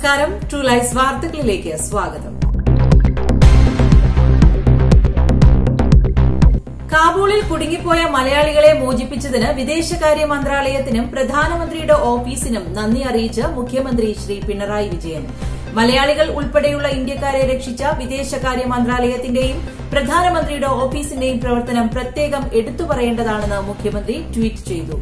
നമസ്കാരം true lies വാർത്തകളിലേക്ക് സ്വാഗതം കാബൂളിൽ കുടുങ്ങിപ്പോയ മലയാളികളെ മോചിപ്പിച്ചതിന് വിദേശകാര്യ മന്ത്രാലയത്തിനും പ്രധാനമന്ത്രിയുടെ ഓഫീസിനും നന്ദി അറിയിച്ച് മുഖ്യമന്ത്രി ശ്രീ പിണറായി വിജയൻ മലയാളികൾ ഉൾപ്പെടെയുള്ള ഇന്ത്യക്കാരെ രക്ഷിച്ച വിദേശകാര്യ മന്ത്രാലയത്തിന്റെയും പ്രധാനമന്ത്രിയുടെ ഓഫീസിന്റെയും പ്രവർത്തനം പ്രത്യേകം എടുത്തു പറയേണ്ടതാണെന്ന് മുഖ്യമന്ത്രി ട്വീറ്റ് ചെയ്തു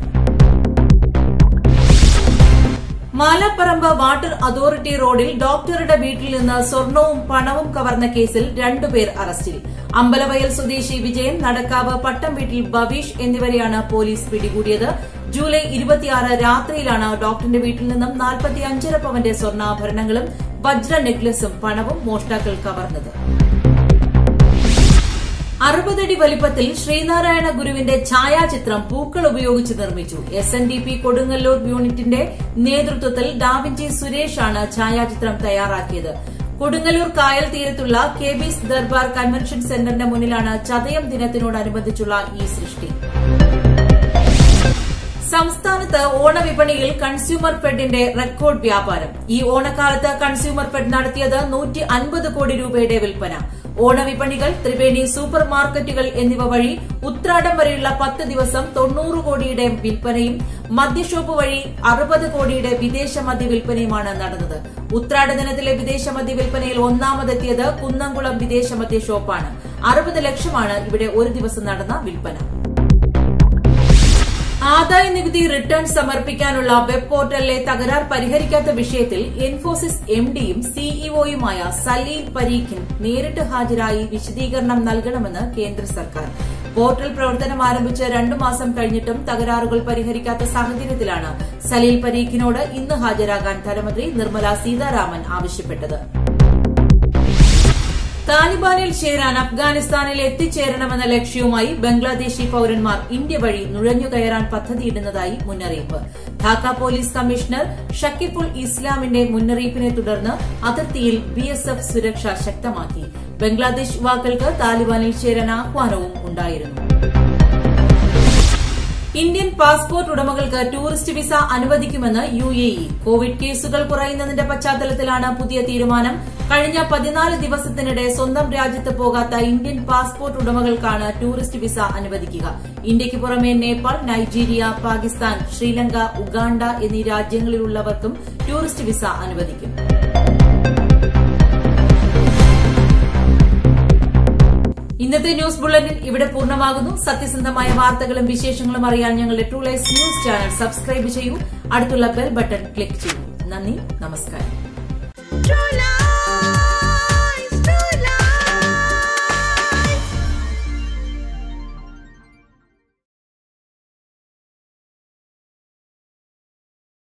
മാലപ്പറമ്പ് വാട്ടർ അതോറിറ്റി റോഡിൽ ഡോക്ടറുടെ വീട്ടിൽ നിന്ന് സ്വർണവും പണവും കവർന്ന കേസിൽ രണ്ടുപേർ അറസ്റ്റിൽ അമ്പലവയൽ സ്വദേശി വിജയൻ നടക്കാവ് പട്ടം വീട്ടിൽ ബവീഷ് എന്നിവരെയാണ് പോലീസ് പിടികൂടിയത് ജൂലൈ ഇരുപത്തിയാറ് രാത്രിയിലാണ് ഡോക്ടറിന്റെ വീട്ടിൽ നിന്നും നാൽപ്പത്തിയഞ്ചര പവന്റെ സ്വർണ്ണാഭരണങ്ങളും വജ്ര നെക്ലസും പണവും മോഷ്ടാക്കൾ കവർന്നത് അറുപതടി വലിപ്പത്തിൽ ശ്രീനാരായണ ഗുരുവിന്റെ ഛായാചിത്രം പൂക്കൾ ഉപയോഗിച്ച് നിർമ്മിച്ചു S N D P Kodungallur യൂണിറ്റിന്റെ നേതൃത്വത്തിൽ ഡാവിഞ്ചി സുരേഷാണ് ഛായാചിത്രം തയ്യാറാക്കിയത് കൊടുങ്ങല്ലൂർ കായൽ തീരത്തുള്ള കെ ബിസ് ദർബാർ കൺവെൻഷൻ സെന്ററിന്റെ മുന്നിലാണ് ചതയം ദിനത്തിനോടനുബന്ധിച്ചുള്ള ഈ സൃഷ്ടി സംസ്ഥാനത്ത് ഓണവിപണിയിൽ കൺസ്യൂമർ ഫെഡിന്റെ റെക്കോർഡ് വ്യാപാരം ഈ ഓണക്കാലത്ത് കൺസ്യൂമർ ഫെഡ് നടത്തിയത് നൂറ്റി അൻപത് കോടി രൂപയുടെ വിൽപ്പന ഓണവിപണികൾ ത്രിവേണി സൂപ്പർ മാർക്കറ്റുകൾ എന്നിവ വഴി ഉത്രാടം വരെയുള്ള പത്ത് ദിവസം തൊണ്ണൂറ് കോടിയുടെ വിൽപ്പനയും മദ്യഷോപ്പ് വഴി അറുപത് കോടിയുടെ വിദേശ മദ്യ വിൽപ്പനയുമാണ് നടന്നത് ഉത്രാട ദിനത്തിലെ വിദേശ മദ്യ വിൽപ്പനയിൽ ഒന്നാമതെത്തിയത് കുന്നംകുളം വിദേശ മദ്യ ഷോപ്പാണ് അറുപത് ലക്ഷമാണ് ഇവിടെ ഒരു ദിവസം നടന്ന വിൽപ്പന ആദായ നികുതി റിട്ടേൺ സമർപ്പിക്കാനുള്ള വെബ് പോർട്ടലിലെ തകരാർ പരിഹരിക്കാത്ത വിഷയത്തിൽ എൻഫോസിസ് എംഡിയും സിഇഒയുമായ സലീൽ പരീഖിൻ നേരിട്ട് ഹാജരായി വിശദീകരണം നൽകണമെന്ന് കേന്ദ്ര സർക്കാർ പോർട്ടൽ പ്രവർത്തനം ആരംഭിച്ച് രണ്ടു മാസം കഴിഞ്ഞിട്ടും തകരാറുകൾ പരിഹരിക്കാത്ത സാഹചര്യത്തിലാണ് സലീൽ പരീഖിനോട് ഇന്ന് ഹാജരാകാൻ ധനമന്ത്രി നിർമ്മല സീതാരാമൻ ആവശ്യപ്പെട്ടത് താലിബാനിൽ ചേരാൻ അഫ്ഗാനിസ്ഥാനിൽ എത്തിച്ചേരണമെന്ന ലക്ഷ്യവുമായി ബംഗ്ലാദേശി പൌരന്മാർ ഇന്ത്യ വഴി നുഴഞ്ഞുകയറാൻ പദ്ധതിയിടുന്നതായി മുന്നറിയിപ്പ് ധാക്ക പോലീസ് കമ്മീഷണർ ഷക്കിഫുൾ ഇസ്ലാമിന്റെ മുന്നറിയിപ്പിനെ തുടർന്ന് അതിർത്തിയിൽ ബിഎസ്എഫ് സുരക്ഷ ശക്തമാക്കി ബംഗ്ലാദേശ് യുവാക്കൾക്ക് താലിബാനിൽ ചേരാൻ ആഹ്വാനവും ഉണ്ടായിരുന്നു ഇന്ത്യൻ പാസ്പോർട്ട് ഉടമകൾക്ക് ടൂറിസ്റ്റ് വിസ അനുവദിക്കുമെന്ന് യു എ ഇ കോവിഡ് കേസുകൾ കുറയുന്നതിന്റെ പശ്ചാത്തലത്തിലാണ് പുതിയ തീരുമാനം കഴിഞ്ഞ പതിനാല് ദിവസത്തിനിടെ സ്വന്തം രാജ്യത്ത് പോകാത്ത ഇന്ത്യൻ പാസ്പോർട്ട് ഉടമകൾക്കാണ് ടൂറിസ്റ്റ് വിസ അനുവദിക്കുക ഇന്ത്യയ്ക്ക് പുറമെ നേപ്പാൾ നൈജീരിയ പാകിസ്ഥാൻ ശ്രീലങ്ക ഉഗാണ്ട എന്നീ രാജ്യങ്ങളിലുള്ളവർക്കും ടൂറിസ്റ്റ് വിസ അനുവദിക്കും ഇന്നത്തെ ന്യൂസ് ബുള്ളറ്റിൻ ഇവിടെ പൂർണ്ണമാകുന്നു സത്യസന്ധമായ വാർത്തകളും വിശേഷങ്ങളും അറിയാൻ ഞങ്ങളുടെ True Life News channel subscribe ചെയ്യൂ അടുത്തുള്ള ബെൽ ബട്ടൺ ക്ലിക്ക് ചെയ്യൂ നന്ദി നമസ്കാരം True love.